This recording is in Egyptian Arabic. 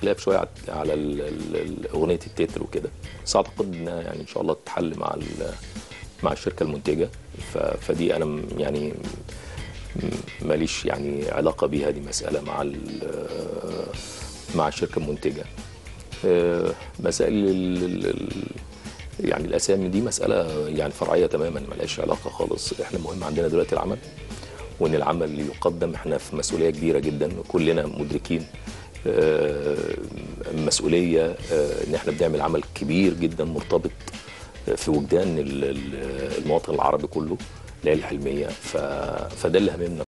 خلاف شويه على- على ال- ال- ال- اغنيه التتر وكده بس اعتقد انها يعني ان شاء الله تتحل مع ال- مع الشركه المنتجه ف- فدي انا م- يعني م- ماليش يعني علاقه بيها دي مساله مع ال- مع الشركه المنتجه آه، مسائل ال- ال- ال- يعني الاسامي دي مساله يعني فرعيه تماما ملهاش علاقه خالص احنا مهم عندنا دلوقتي العمل وان العمل اللي يقدم احنا في مسؤوليه كبيره جدا كلنا مدركين آه، مسؤوليه آه، ان احنا بنعمل عمل كبير جدا مرتبط في وجدان ال- ال- المواطن العربي كله اللي هي الحلميه ف... فده اللي هممنا